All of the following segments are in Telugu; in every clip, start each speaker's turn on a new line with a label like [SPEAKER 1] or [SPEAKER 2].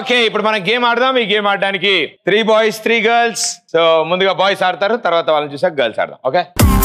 [SPEAKER 1] ఓకే ఇప్పుడు మనం గేమ్ ఆడదాం ఈ గేమ్ ఆడడానికి three boys three girls so ముందుగా బాయ్స్ ఆడతారు తర్వాత వాళ్ళని చూసాక గర్ల్స్ ఆడదాం ఓకే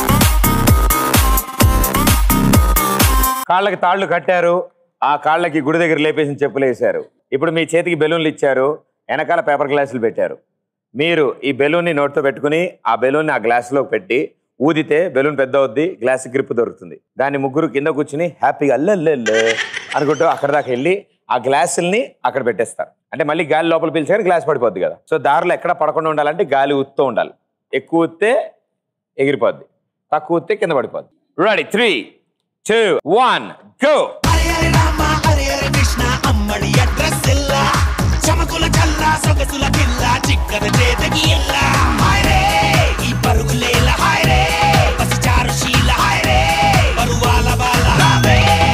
[SPEAKER 1] కాళ్ళకి తాళ్ళు కట్టారు ఆ కాళ్ళకి గుడి దగ్గర లేపేసిన చెప్పులు వేశారు ఇప్పుడు మీ చేతికి బెలూన్లు ఇచ్చారు వెనకాల పేపర్ గ్లాసులు పెట్టారు మీరు ఈ బెలూన్ని నోట్తో పెట్టుకుని ఆ బెలూన్ని ఆ గ్లాసులో పెట్టి ఊదితే బెలూన్ పెద్ద అవుద్ది గ్లాస్ గ్రిప్ దొరుకుతుంది దాన్ని ముగ్గురు కింద కూర్చుని హ్యాపీగా అల్లెల్లెల్లే అనుకుంటూ అక్కడ దాకా వెళ్ళి ఆ గ్లాసుల్ని అక్కడ పెట్టేస్తారు అంటే మళ్ళీ గాలి లోపల పీల్చారు గ్లాస్ పడిపోద్ది కదా సో దారిలో ఎక్కడ పడకుండా ఉండాలంటే గాలి ఊత్తూ ఉండాలి ఎక్కువ ఊస్తే ఎగిరిపోద్ది తక్కువ ఊస్తే కింద పడిపోద్ది ready three two one go
[SPEAKER 2] Hari Hari Rama Hari Hari Krishna అమ్మడి అడ్రస్ ಇಲ್ಲ చమకుల చల్ల సొగసుల పిల్ల చిక్కద చేతకి ఎల్ల హాయ్ రే ఈ పరుగులేల హాయ్ రే పసి చారు శీల హాయ్ రే పరువాల బాల రావే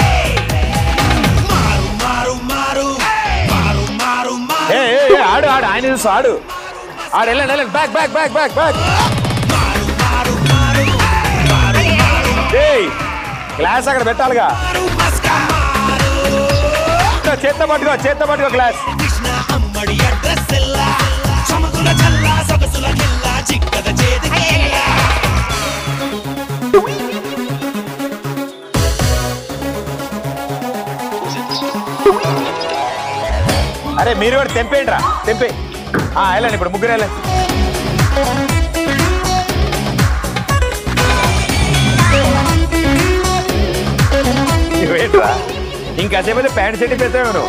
[SPEAKER 2] మారు మారు మారు మారు మారు మారు
[SPEAKER 1] ఏ ఏ, ఏ, ఆడు ఆడు ఆయన చూసు ఆడు ఆడు వెళ్ళండి వెళ్ళండి back back back back back
[SPEAKER 2] మారు మారు మారు మారు మారు
[SPEAKER 1] ఏయ్ గ్లాస్ అక్కడ పెట్టాలిగా
[SPEAKER 2] మారు మస్కా మారు
[SPEAKER 1] చేత్తో పట్టుకో చేత్తో పట్టుకో గ్లాస్
[SPEAKER 2] కృష్ణ అమ్మడి అడ్రస్ ಇಲ್ಲ చమకుల చల్ల సొగసుల పిల్ల చిక్కద చేతకి ఎల్ల
[SPEAKER 1] అరే మీరు కూడా తెంపేయండి రా తెంపే ఆ, వెళ్ళండి ఇప్పుడు ముగ్గురు వెళ్ళండి ఏంట్రా ఇంకాసేపు అయితే ప్యాంట్ సెట్ పెడతావు నువ్వు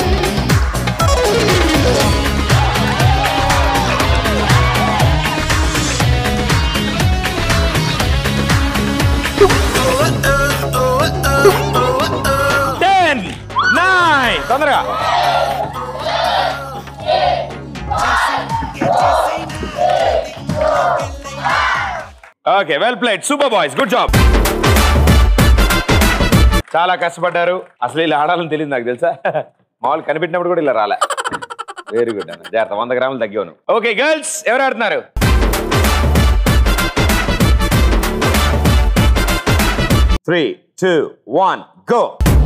[SPEAKER 1] టెన్ నైన్ తొందరగా okay well played super boys good job చాలా కష్టపడ్డారు అసలు ఇలా ఆడాలని తెలియదు నాకు తెలుసా మామూలు కనిపెట్టినప్పుడు కూడా ఇలా రాలే వెరీ గుడ్ అన్న జాగ్రత్త వంద గ్రాములు తగ్గాను ఓకే గర్ల్స్ ఎవరు ఆడుతున్నారు త్రీ టూ వన్ గో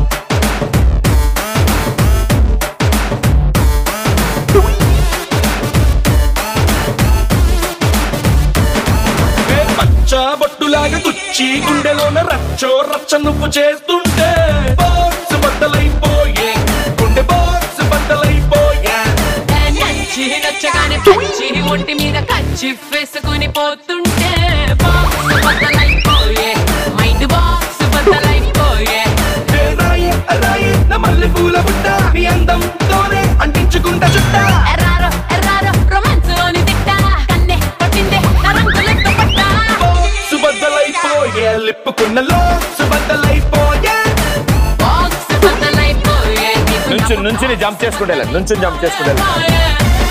[SPEAKER 3] పచ్చ బొట్టులాగా గుచ్చి గుండెలోన రచ్చో రచ్చ నువ్వు చేస్తుంటే బాక్స్ బద్దలైపోయే గుండె బాక్స్ బద్దలైపోయే
[SPEAKER 4] నచ్చి నచ్చగానే పచ్చి ఒంటి మీద కచ్చి వేసుకుని పోతుంటే బాక్స్ బద్దలైపోయే మైండ్ బాక్స్ బద్దలైపోయే
[SPEAKER 3] ఏ రాయి రాయి నా మల్లె పూల బుట్ట నీ అందంతోనే అంటించుకుంటా చుట్ట
[SPEAKER 4] ఎర్రారో ఎర్రారో రొమాన్స్ లోని తిట్ట కన్నే పట్టిందే నా రంగులెక్క పట్ట
[SPEAKER 3] బాక్స్ బద్దలైపోయే లిప్పుకున్న లోక్స్ బద్దలైపోయే
[SPEAKER 4] బాక్స్ బద్దలైపోయే నీకు
[SPEAKER 1] నుంచి నుంచి జంప్ చేసుకుంటే వెళ్ళండి నుంచి జంప్ చేసుకుంటే వెళ్ళండి
[SPEAKER 4] నమ్మకం.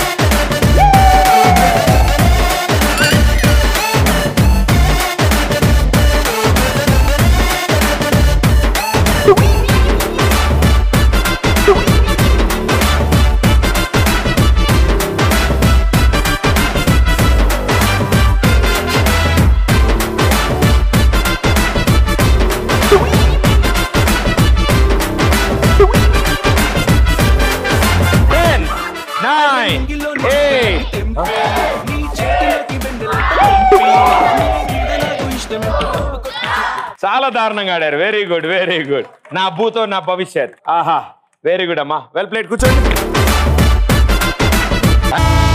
[SPEAKER 1] టెన్ నైన్ ఎయిట్
[SPEAKER 3] నీ చేతిలోకి వెన్నెల
[SPEAKER 1] చాలా దారుణంగా ఆడారు వెరీ గుడ్ వెరీ గుడ్ నా భూతో నా భవిష్యత్ ఆహా వెరీ గుడ్ అమ్మా వెల్ ప్లేట్ కూర్చోండి